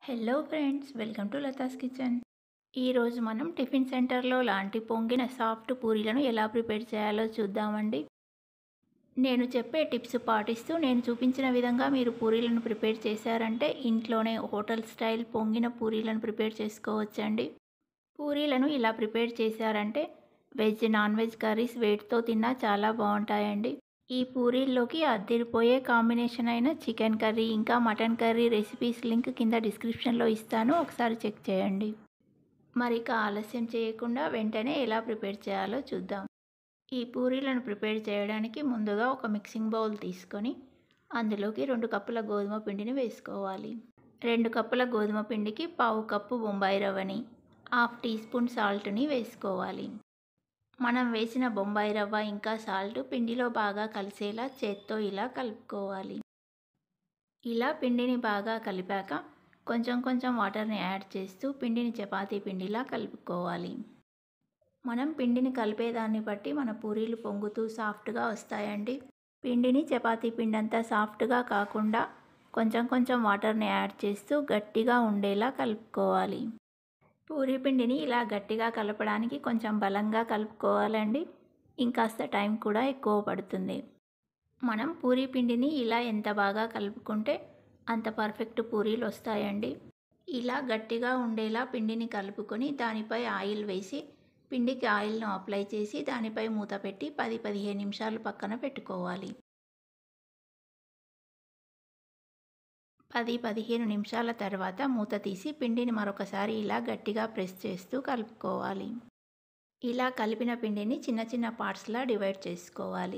hello friends welcome to Latha's kitchen ఈరోజు మనం tiffin సెంటర్లో లాంటి పొంగిన సాఫ్ట్ పూరీలను ఎలా ప్రిపేర్ చేయాలో చూద్దామండి నేను చెప్పే టిప్స్ పాటిస్తూ నేను చూపించిన విధంగా మీరు పూరీలను ప్రిపేర్ చేశారంటే ఇంట్లోనే హోటల్ స్టైల్ పొంగిన పూరీలను ప్రిపేర్ చేసుకోవచ్చండి పూరీలను ఇలా ప్రిపేర్ చేశారంటే వెజ్ నాన్ వెజ్ కర్రీస్ వేటితో తిన్నా చాలా బాగుంటాయండి ఈ పూరీల్లోకి అద్దిరిపోయే కాంబినేషన్ అయిన చికెన్ కర్రీ ఇంకా మటన్ కర్రీ రెసిపీస్ లింక్ కింద డిస్క్రిప్షన్లో ఇస్తాను ఒకసారి చెక్ చేయండి మరి ఇక ఆలస్యం చేయకుండా వెంటనే ఎలా ప్రిపేర్ చేయాలో చూద్దాం ఈ పూరీలను ప్రిపేర్ చేయడానికి ముందుగా ఒక మిక్సింగ్ బౌల్ తీసుకొని అందులోకి రెండు కప్పుల గోధుమ పిండిని వేసుకోవాలి రెండు కప్పుల గోధుమ పిండికి పావు కప్పు బొంబాయి రవ్వని హాఫ్ టీ స్పూన్ సాల్ట్ని వేసుకోవాలి మనం వేసిన బొంబాయి రవ్వ ఇంకా సాల్ట్ పిండిలో బాగా కలిసేలా చేత్తో ఇలా కలుపుకోవాలి ఇలా పిండిని బాగా కలిపాక కొంచెం కొంచెం వాటర్ని యాడ్ చేస్తూ పిండిని చపాతీ పిండిలా కలుపుకోవాలి మనం పిండిని కలిపేదాన్ని బట్టి మన పూరీలు పొంగుతూ సాఫ్ట్గా వస్తాయండి పిండిని చపాతీ పిండి అంతా సాఫ్ట్గా కాకుండా కొంచెం కొంచెం వాటర్ని యాడ్ చేస్తూ గట్టిగా ఉండేలా కలుపుకోవాలి పూరీ పిండిని ఇలా గట్టిగా కలపడానికి కొంచెం బలంగా కలుపుకోవాలండి ఇంకాస్త టైం కూడా ఎక్కువ పడుతుంది మనం పూరీ పిండిని ఇలా ఎంత బాగా కలుపుకుంటే అంత పర్ఫెక్ట్ పూరీలు వస్తాయండి ఇలా గట్టిగా ఉండేలా పిండిని కలుపుకొని దానిపై ఆయిల్ వేసి పిండికి ఆయిల్ను అప్లై చేసి దానిపై మూత పెట్టి పది పదిహేను నిమిషాలు పక్కన పెట్టుకోవాలి పది పదిహేను నిమిషాల తర్వాత మూత తీసి పిండిని మరొకసారి ఇలా గట్టిగా ప్రెస్ చేస్తూ కలుపుకోవాలి ఇలా కలిపిన పిండిని చిన్న చిన్న పార్ట్స్లా డివైడ్ చేసుకోవాలి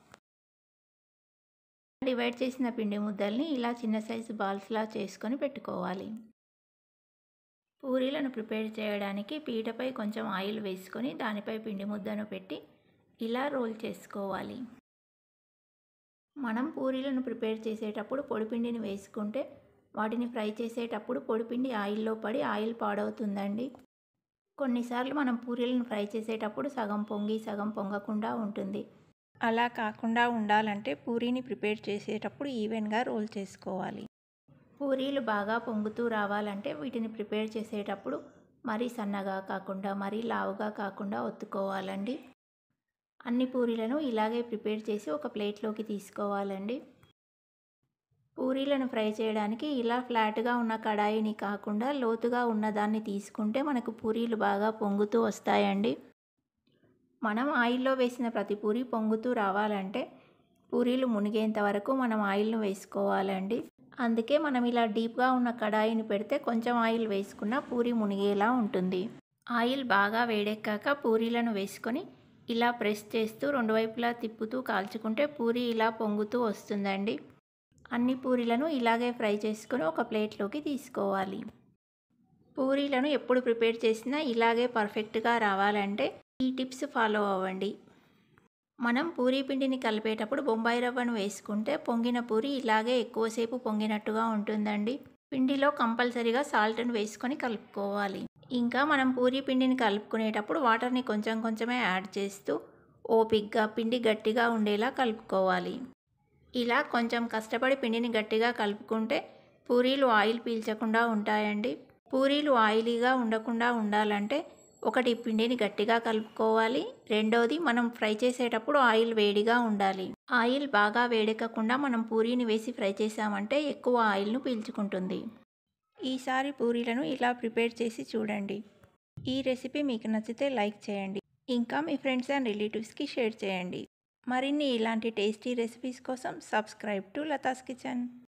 డివైడ్ చేసిన పిండి ముద్దల్ని ఇలా చిన్న సైజు బాల్స్లా చేసుకొని పెట్టుకోవాలి పూరీలను ప్రిపేర్ చేయడానికి పీటపై కొంచెం ఆయిల్ వేసుకొని దానిపై పిండి ముద్దను పెట్టి ఇలా రోల్ చేసుకోవాలి మనం పూరీలను ప్రిపేర్ చేసేటప్పుడు పొడిపిండిని వేసుకుంటే వాటిని ఫ్రై చేసేటప్పుడు పొడిపిండి ఆయిల్లో పడి ఆయిల్ పాడవుతుందండి కొన్నిసార్లు మనం పూరీలను ఫ్రై చేసేటప్పుడు సగం పొంగి సగం పొంగకుండా ఉంటుంది అలా కాకుండా ఉండాలంటే పూరీని ప్రిపేర్ చేసేటప్పుడు ఈవెన్గా రోల్ చేసుకోవాలి పూరీలు బాగా పొంగుతూ రావాలంటే వీటిని ప్రిపేర్ చేసేటప్పుడు మరీ సన్నగా కాకుండా మరీ లావుగా కాకుండా ఒత్తుకోవాలండి అన్ని పూరీలను ఇలాగే ప్రిపేర్ చేసి ఒక ప్లేట్లోకి తీసుకోవాలండి పూరీలను ఫ్రై చేయడానికి ఇలా ఫ్లాట్గా ఉన్న కడాయిని కాకుండా లోతుగా ఉన్నదాన్ని తీసుకుంటే మనకు పూరీలు బాగా పొంగుతూ వస్తాయండి మనం ఆయిల్లో వేసిన ప్రతి పూరి పొంగుతూ రావాలంటే పూరీలు మునిగేంత వరకు మనం ఆయిల్ను వేసుకోవాలండి అందుకే మనం ఇలా డీప్గా ఉన్న కడాయిని పెడితే కొంచెం ఆయిల్ వేసుకున్న పూరి మునిగేలా ఉంటుంది ఆయిల్ బాగా వేడెక్కాక పూరీలను వేసుకొని ఇలా ప్రెస్ చేస్తూ రెండు వైపులా తిప్పుతూ కాల్చుకుంటే పూరి ఇలా పొంగుతూ వస్తుందండి అన్ని పూరీలను ఇలాగే ఫ్రై చేసుకొని ఒక ప్లేట్లోకి తీసుకోవాలి పూరీలను ఎప్పుడు ప్రిపేర్ చేసినా ఇలాగే పర్ఫెక్ట్గా రావాలంటే ఈ టిప్స్ ఫాలో అవ్వండి మనం పూరీ పిండిని కలిపేటప్పుడు బొంబాయి రవ్వను వేసుకుంటే పొంగిన పూరి ఇలాగే ఎక్కువసేపు పొంగినట్టుగా ఉంటుందండి పిండిలో కంపల్సరీగా సాల్ట్ని వేసుకొని కలుపుకోవాలి ఇంకా మనం పూరీ పిండిని కలుపుకునేటప్పుడు వాటర్ని కొంచెం కొంచెమే యాడ్ చేస్తూ ఓపిక్గా పిండి గట్టిగా ఉండేలా కలుపుకోవాలి ఇలా కొంచెం కష్టపడి పిండిని గట్టిగా కలుపుకుంటే పూరీలు ఆయిల్ పీల్చకుండా ఉంటాయండి పూరీలు ఆయిలీగా ఉండకుండా ఉండాలంటే ఒకటి పిండిని గట్టిగా కలుపుకోవాలి రెండోది మనం ఫ్రై చేసేటప్పుడు ఆయిల్ వేడిగా ఉండాలి ఆయిల్ బాగా వేడెక్కకుండా మనం పూరీని వేసి ఫ్రై చేసామంటే ఎక్కువ ఆయిల్ను పీల్చుకుంటుంది ఈసారి పూరీలను ఇలా ప్రిపేర్ చేసి చూడండి ఈ రెసిపీ మీకు నచ్చితే లైక్ చేయండి ఇంకా మీ ఫ్రెండ్స్ అండ్ రిలేటివ్స్కి షేర్ చేయండి మరిన్ని ఇలాంటి టేస్టీ రెసిపీస్ కోసం సబ్స్క్రైబ్ టు లతాస్ కిచెన్